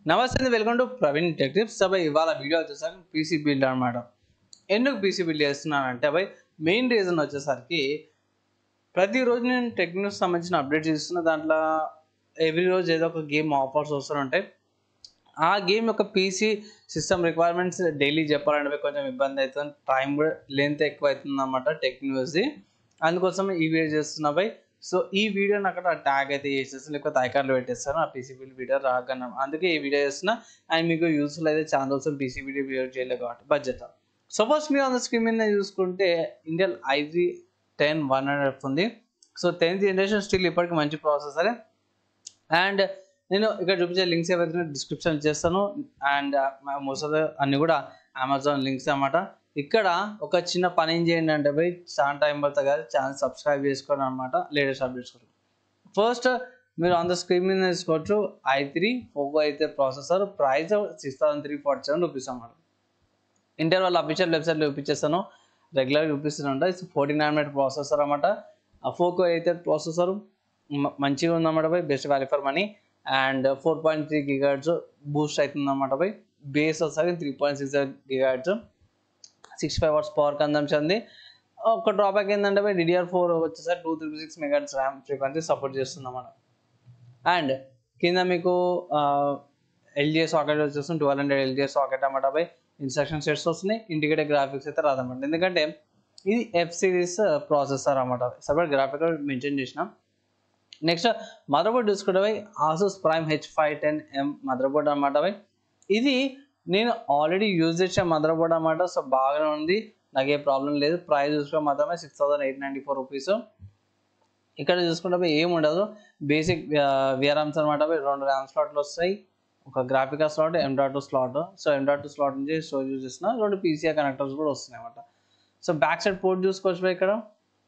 నమస్తే welcome to Praveen tech tips సభ ఇవాళ వీడియో వచ్చేసరికి పీసీ బిల్డ్ అనమాట ఎందుకు పీసీ బిల్డ్ చేస్తున్నానంటే అబ్బాయి మెయిన్ రీజన్ వచ్చేసరికి ప్రతిరోజు నేను టెక్ న్యూస్ సంబంధించిన అప్డేట్స్ ఇస్తున్న దాంట్లో ఎవ్రీ రోజు ఏదో ఒక గేమ్ ఆఫర్స్ వస్తుంటాయి ఆ గేమ్ యొక్క పీసీ సిస్టమ్ రిక్వైర్మెంట్స్ డైలీ చెప్పాలంటే కొంచెం ఇబ్బంది అవుతుంది టైం కూడా లెంత్ ఎక్కువ అవుతుంది అనమాట టెక్ న్యూస్ది అందుకోసం ఈ వీడియో చేస్తున్నా బై సో ఈ వీడియోని అక్కడ ట్యాగ్ అయితే చేసేస్తాను లేకపోతే ఐకాన్లో పెట్టేస్తాను ఆ పీసీ బిల్ వీడియో రాగానే అందుకే ఈ వీడియో చేస్తున్నా అండ్ మీకు యూస్ఫుల్ అయితే చాలా కోసం పీసీ వీడియో వీడియో చేయలేదు కాబట్టి బడ్జెట్ సపోజ్ మీరు ఆన్ ద స్క్రీన్ మీద చూసుకుంటే Intel IG ten one hundred ఉంది సో టెన్త్ జనరేషన్ స్టిల్ ఇప్పటికి మంచి ప్రాసెసరే అండ్ నేను ఇక్కడ చూపించే లింక్స్ ఏవైతే డిస్క్రిప్షన్ చేస్తాను అండ్ మోస్ట్ ఆఫ్ అన్ని కూడా అమెజాన్ లింక్స్ అన్నమాట ఇక్కడ ఒక చిన్న పని ఏం చేయండి అంటే పోయి చాలా టైం పడుతుంది కదా ఛానల్ సబ్స్క్రైబ్ చేసుకోండి అనమాట లేటెస్ట్ అప్డేట్స్ కోసం ఫస్ట్ మీరు ఆన్ ద స్క్రీన్ మీద తీసుకోవచ్చు ఐ త్రీ ఫోకో అయితే processor price six thousand three forty seven rupees అన్నమాట ఇంటర్ వాళ్ళ అఫీషియల్ వెబ్సైట్లో చూపించేస్తాను రెగ్యులర్గా చూపిస్తుంట ఇది ఫోర్టీ నైన్ మినిట్ ప్రాసెసర్ అనమాట ఫోకో అయితే ప్రాసెసర్ మంచిగా ఉందన్నమాట పోయి best value for money and four point three gigahertz boost అవుతుంది అన్నమాట పోయి బేస్ వచ్చేసరికి three point six gigahertz six five hours power consumption ఉంది ఒక డ్రాబ్యాక్ ఏంటంటే పోయి డిడిఆర్ ఫోర్ వచ్చేసరికి two three six megahertz RAM frequency support చేస్తుంది అన్నమాట అండ్ కింద మీకు ఎల్జిఏ సాకెట్ వచ్చేస్తుంది ట్వెల్వ్ హండ్రెడ్ ఎల్జిఏ సాకెట్ అన్నమాట పోయి ఇన్స్ట్రక్షన్ సెట్స్ వస్తున్నాయి ఇంటిగ్రేటెడ్ గ్రాఫిక్స్ అయితే రాదన్నమాట ఎందుకంటే ఇది ఎఫ్ సిరీస్ ప్రాసెసర్ అన్నమాట సపరేట్ గ్రాఫిక్ మెన్షన్ చేసినాం నెక్స్ట్ మదర్ బోర్డ్ చూసుకుంటే పోయి Asus prime H five ten M mother board అనమాట పోయి ఇది నేను ఆల్రెడీ యూజ్ చేసే మదర్ బోర్డ్ అనమాట సో బాగానే ఉంది నాకు ఏ ప్రాబ్లం లేదు ప్రైస్ చూసుకుంటే మాత్రమే six thousand eight ninety four rupees ఇక్కడ చూసుకుంటే పోయి ఏం ఉండదు బేసిక్ విఆర్ఎమ్స్ అనమాట పోయి రెండు ర్యామ్ స్లాట్లు వస్తాయి ఒక గ్రాఫికా slot M dot two slot so M dot two slot నుంచి స్టోర్ యూజ్ చేసిన రెండు పీసీఆర్ కనెక్టర్స్ కూడా వస్తున్నాయి అనమాట సో బ్యాక్ సైడ్ పోర్ట్ చూసుకోవచ్చు పోయి ఇక్కడ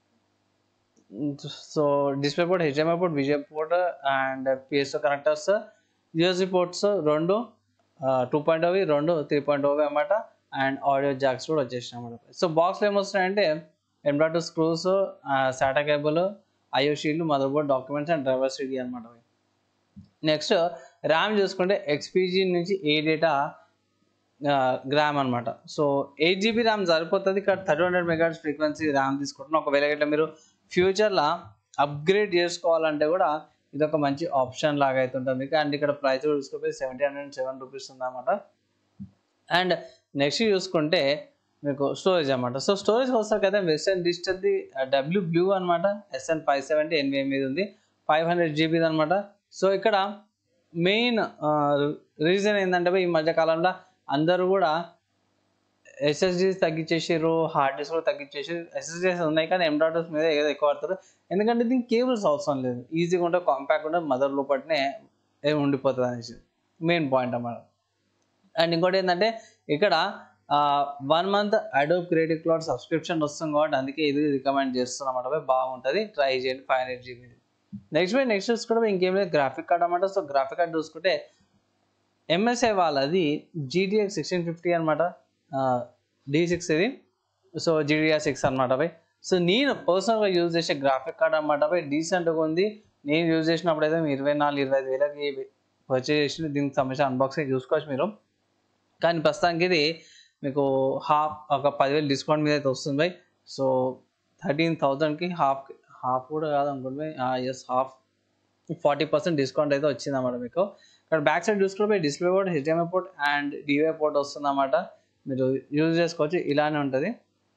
so display port HDMI port విజయ్ పోర్ట్ అండ్ పిఎస్ఓ కనెక్టర్స్ యూఎస్బి పోర్ట్స్ రెండు టూ పాయింట్ ఓవి రెండు త్రీ పాయింట్ ఓవి అనమాట అండ్ ఆడియో జాక్స్ కూడా వచ్చేసినాయి అనమాట సో బాక్స్లో ఏమొస్తున్నాయంటే M dot screws SATA cable IO shield mother board documents and driver CD అనమాట నెక్స్ట్ ర్యామ్ చూసుకుంటే ఎక్స్పీజీ నుంచి ఏ డేటా గ్రామ్ అనమాట సో ఎయిట్ జీబీ ర్యామ్ సరిపోతుంది ఇక్కడ thirty hundred megahertz frequency RAM తీసుకుంటున్నాం ఒకవేళ ఇట్లా మీరు ఫ్యూచర్లో అప్గ్రేడ్ చేసుకోవాలంటే కూడా ఇది ఒక మంచి ఆప్షన్ లాగా అయితే ఉంటుంది మీకు అండ్ ఇక్కడ ప్రైస్ కూడా చూసుకుంటే సెవెంటీ హండ్రెడ్ సెవెన్ రూపీస్ ఉందన్నమాట అండ్ నెక్స్ట్ చూసుకుంటే మీకు స్టోరేజ్ అనమాట సో స్టోరేజ్ వస్తారు కదా వెస్టర్న్ డిజిటల్ది డబ్ల్యూ బ్లూ అనమాట ఎస్ఎన్ ఫైవ్ సెవెంటీ ఎన్వీఎం మీద ఉంది ఫైవ్ హండ్రెడ్ జీబీది అనమాట సో ఇక్కడ మెయిన్ రీజన్ ఏంటంటే ఈ మధ్య కాలంలో అందరూ కూడా ఎస్ఎస్డీస్ తగ్గించేసారు హార్డ్ డిస్క్ కూడా తగ్గించేసారు ఎస్ఎస్డీస్ ఉన్నాయి కానీ ఎం డాటర్స్ మీద ఏదో ఎక్కువ పడతారు ఎందుకంటే దీనికి కేబుల్స్ అవసరం లేదు ఈజీగా ఉంటే కాంపాక్ట్ ఉంటే మదర్ లోపలనే ఏమి ఉండిపోతుంది అనేసి మెయిన్ పాయింట్ అన్నమాట అండ్ ఇంకోటి ఏంటంటే ఇక్కడ one month Adobe Creative Cloud subscription వస్తుంది కాబట్టి అందుకే ఇది రికమెండ్ చేస్తున్నాం అన్నమాట బాగుంటుంది ట్రై చేయండి ఫైవ్ హండ్రెడ్ జీబీ నెక్స్ట్ పోయి నెక్స్ట్ చూసుకుంటే ఇంకేం లేదు గ్రాఫిక్ కార్డ్ అనమాట సో గ్రాఫిక్ కార్డ్ చూసుకుంటే ఎంఎస్ఐ వాళ్ళది జీటీఎక్స్ సిక్స్టీన్ ఫిఫ్టీ అనమాట డి సిక్స్ ఇది సో జీడిఆర్ సిక్స్ అనమాట బై సో నేను పర్సనల్గా యూజ్ చేసే గ్రాఫిక్ కార్డ్ అనమాట బై డీసెంట్గా ఉంది నేను యూజ్ చేసినప్పుడు అయితే ఇరవై నాలుగు ఇరవై ఐదు వేలకి పర్చేజ్ చేసి దీనికి సంబంధించిన అన్బాక్సింగ్ చూసుకోవచ్చు మీరు కానీ ప్రస్తుతానికి ఇది మీకు హాఫ్ ఒక పదివేలు డిస్కౌంట్ మీద అయితే వస్తుంది బై సో థర్టీన్ థౌజండ్కి హాఫ్ హాఫ్ కూడా కాదు అనుకోండి yes half forty percent discount అయితే వచ్చింది అన్నమాట మీకు ఇక్కడ బ్యాక్ సైడ్ చూసుకుంటే display port HDMI port and DVI port వస్తుంది అన్నమాట మీరు యూజ్ చేసుకోవచ్చు ఇలానే ఉంటుంది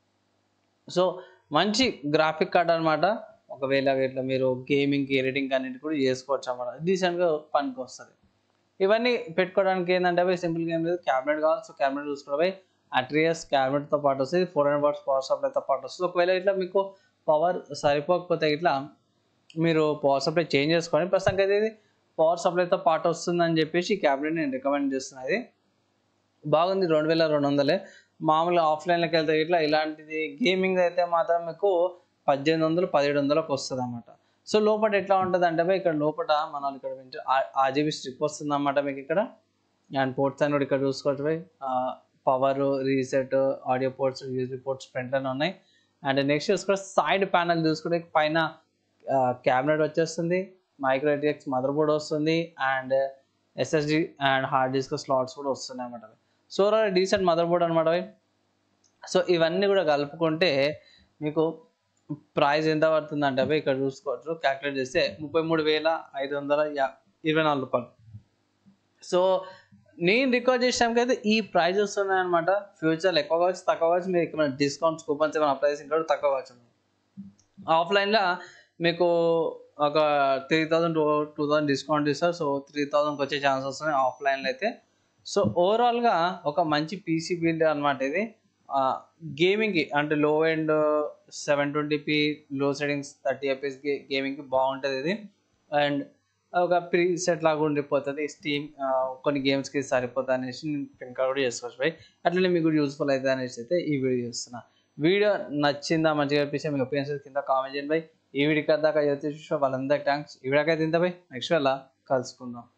సో మంచి గ్రాఫిక్ కార్డ్ అనమాట ఒకవేళ ఇట్లా మీరు గేమింగ్కి ఎడిటింగ్ అన్నిటి కూడా చేసుకోవచ్చు అన్నమాట డీసెంట్గా పనికి వస్తుంది ఇవన్నీ పెట్టుకోవడానికి ఏంటంటే అవి సింపుల్గా ఏం లేదు క్యాబినెట్ కావాలి సో క్యాబినెట్ చూసుకోవడం పోయి అట్రియస్ క్యాబినెట్తో పాటు వస్తుంది ఫోర్ హండ్రెడ్ వాట్స్ పవర్ సప్లైతో పాటు వస్తుంది ఒకవేళ ఇట్లా మీకు పవర్ సరిపోకపోతే ఇట్లా మీరు పవర్ సప్లై చేంజ్ చేసుకోండి ప్రస్తుతానికి అయితే ఇది పవర్ సప్లైతో పాటు వస్తుందని చెప్పేసి ఈ క్యాబినెట్ నేను రికమెండ్ చేస్తున్నాను ఇది బాగుంది రెండు వేల రెండు వందలే మామూలుగా ఆఫ్లైన్లోకి వెళ్తే ఇట్లా ఇలాంటిది గేమింగ్ అయితే మాత్రం మీకు పద్దెనిమిది వందలు పదిహేడు వందలకు వస్తుంది అనమాట సో లోపల ఎట్లా ఉంటుంది అంటే ఇక్కడ లోపల మన వాళ్ళు ఇక్కడ పెంచు ఆర్జీబీ స్ట్రిప్ వస్తుంది అనమాట మీకు ఇక్కడ అండ్ పోర్ట్స్ అని కూడా ఇక్కడ చూసుకోవచ్చు పోయి పవర్ రీసెట్ ఆడియో పోర్ట్స్ యూజీ పోర్ట్స్ ఫ్రంట్లోనే ఉన్నాయి అండ్ నెక్స్ట్ చూసుకుంటే సైడ్ ప్యానల్ చూసుకుంటే పైన క్యాబినెట్ వచ్చేస్తుంది మైక్రో ఎటిఎక్స్ మదర్ బోర్డ్ వస్తుంది and SSD and hard disk slots కూడా వస్తున్నాయి అన్నమాట సో డీసెంట్ మదర్ బోర్డ్ అనమాట సో ఇవన్నీ కూడా కలుపుకుంటే మీకు ప్రైస్ ఎంత పడుతుందంటే అవి ఇక్కడ చూసుకోవచ్చు క్యాలిక్యులేట్ చేస్తే ముప్పై మూడు వేల ఐదు వందల యా ఇరవై నాలుగు రూపాయలు సో నేను రికార్డ్ చేసానికి అయితే ఈ ప్రైజెస్ ఉన్నాయన్నమాట ఫ్యూచర్లో ఎక్కువ కావచ్చు తక్కువ కావచ్చు మీరు ఇక్కడ డిస్కౌంట్స్ కూపన్స్ ఏమైనా అప్లై చేసి ఇంకా తక్కువ కావచ్చు ఆఫ్లైన్లో మీకు ఒక three thousand two two thousand discount ఇస్తారు సో త్రీ థౌజండ్కి వచ్చే ఛాన్సెస్ వస్తున్నాయి ఆఫ్లైన్లో అయితే సో ఓవరాల్గా ఒక మంచి పీసీ బిల్డ్ అనమాట ఇది గేమింగ్కి అంటే లో అండ్ సెవెన్ ట్వంటీపీ లో సెట్టింగ్స్ థర్టీ ఎఫ్ఎస్ గేమింగ్కి బాగుంటుంది ఇది అండ్ ఒక ప్రీ సెట్ లాగా ఉండిపోతుంది స్టీమ్ కొన్ని గేమ్స్కి సరిపోతుంది అనేసి నేను ఇంకా కూడా చేసుకోవచ్చు బై అట్లనే మీకు యూస్ఫుల్ అవుతుంది అనేసి అయితే ఈ వీడియో చేస్తున్నా వీడియో నచ్చిందా మంచిగా అనిపిస్తే మీకు ఒపీనియన్స్ కింద కామెంట్ చేయండి బై ఈ వీడియో దాకా చూసే వాళ్ళందరికీ థ్యాంక్స్ ఈ వీడియోకి అయితే ఇంత బై నెక్స్ట్ వెళ్ళా కలుసుకుందాం